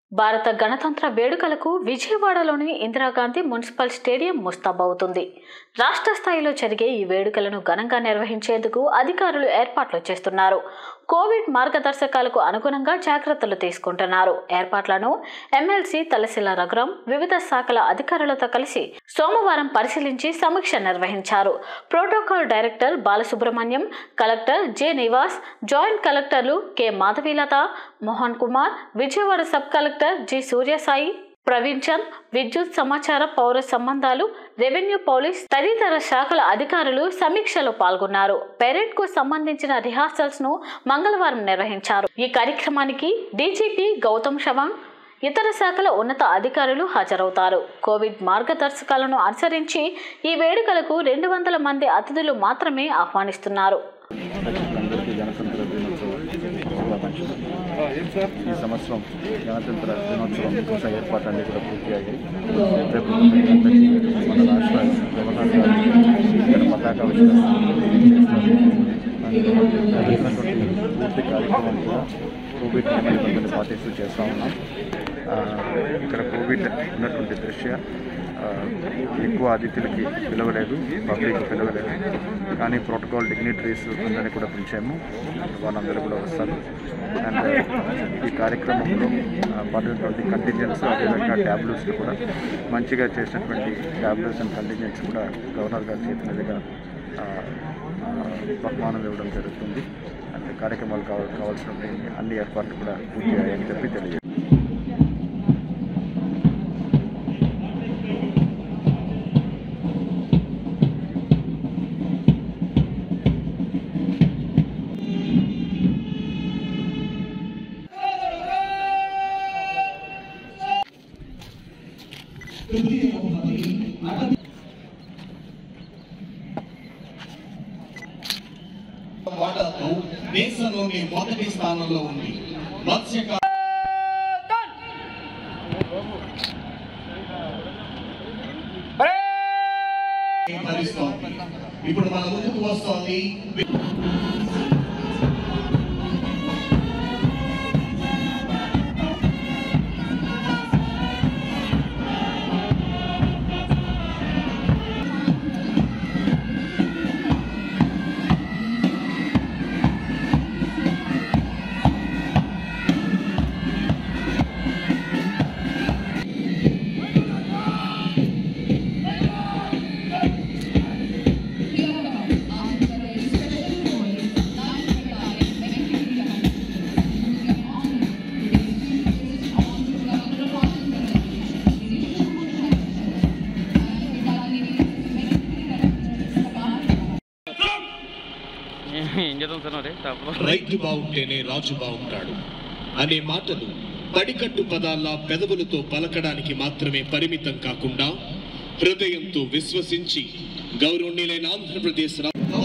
భారత గణతంత్ర వేడుకలకు విజయవాడలోని ఇందిరాగాంధీ మున్సిపల్ స్టేడియం ముస్తాబవుతుంది రాష్ట్ర స్థాయిలో జరిగే ఈ వేడుకలను ఘనంగా నిర్వహించేందుకు అధికారులు ఏర్పాట్లు చేస్తున్నారు కోవిడ్ మార్గదర్శకాలకు అనుగుణంగా జాగ్రత్తలు తీసుకుంటున్నారు ఏర్పాట్లను ఎమ్మెల్సీ తలసిల రఘురాం వివిధ శాఖల అధికారులతో కలిసి సోమవారం పరిశీలించి సమీక్ష నిర్వహించారు protocol director Balasubrahmanyam collector J Nivas joint కలెక్టర్లు K Madhavilatha Mohan Kumar Vijayawada sub collector G Suryasai Praveen Chand విద్యుత్ సమాచార పౌర సంబంధాలు రెవెన్యూ పోలీస్ తదితర శాఖల అధికారులు సమీక్షలో పాల్గొన్నారు పెరేడ్ కు సంబంధించిన రిహార్సల్స్ ను మంగళవారం నిర్వహించారు ఈ కార్యక్రమానికి డీజీపీ గౌతమ్ షవాంగ్ ఇతర శాఖల ఉన్నత అధికారులు హాజరవుతారు కోవిడ్ మార్గదర్శకాలను అనుసరించి ఈ వేడుకలకు రెండు వందల మంది అతిథులు మాత్రమే ఆహ్వానిస్తున్నారు అందరికీ గణతంత్ర దినోత్సవ శుభాకాంక్షలు ఈ సంవత్సరం గణతంత్ర దినోత్సవం కోసం ఏర్పాట్లన్నీ కూడా పూర్తి అయ్యాయి రేపు తొమ్మిది గంటలకి మన రాష్ట్ర గవర్నర్ గారు గణ పతాక జరిగినటువంటి పూర్తి కార్యక్రమం కూడా కోవిడ్ నిబంధనలు పాటిస్తూ చేస్తూ ఉన్నాం ఆ, ఇక్కడ కోవిడ్ ఉన్నటువంటి దృష్ట్యా ఆ, ఎక్కువ అతిథులకి పిలవలేదు పబ్లిక్ పిలవలేదు కానీ ప్రోటోకాల్ డిగ్నిటరీస్ అందరినీ కూడా పిలిచాము వాళ్ళందరూ కూడా వస్తారు అండ్ ఈ కార్యక్రమంలో ఆ, పడినటువంటి కంటింజెంట్స్ అదేవిధంగా ట్యాబ్లెట్స్ కూడా మంచిగా చేసినటువంటి ట్యాబ్లెట్స్ అండ్ కంటింజెంట్స్ కూడా గవర్నర్ గారి చేతి మీదుగా ఆ, ఆ, బహుమానం ఇవ్వడం జరుగుతుంది అంటే కార్యక్రమాలు కావ కావాల్సినటువంటి అన్ని ఏర్పాట్లు కూడా పూర్తి అయ్యాయని చెప్పి తెలియజేస్తాను వాటాతో దేశంలోని మొదటి స్థానంలో ఉంది మత్స్యకార భరిస్తోంది ఇప్పుడు మన ముందుకు వస్తోంది ఏం చేద్దాం సార్ మరి తప్ప రైతు బాగుంటేనే రాజు బాగుంటాడు అనే మాటలు పడికట్టు పదాల పెదవులతో పలకడానికి మాత్రమే పరిమితం కాకుండా హృదయంతో విశ్వసించి గౌరవనీయులైన ఆంధ్రప్రదేశ్ రా-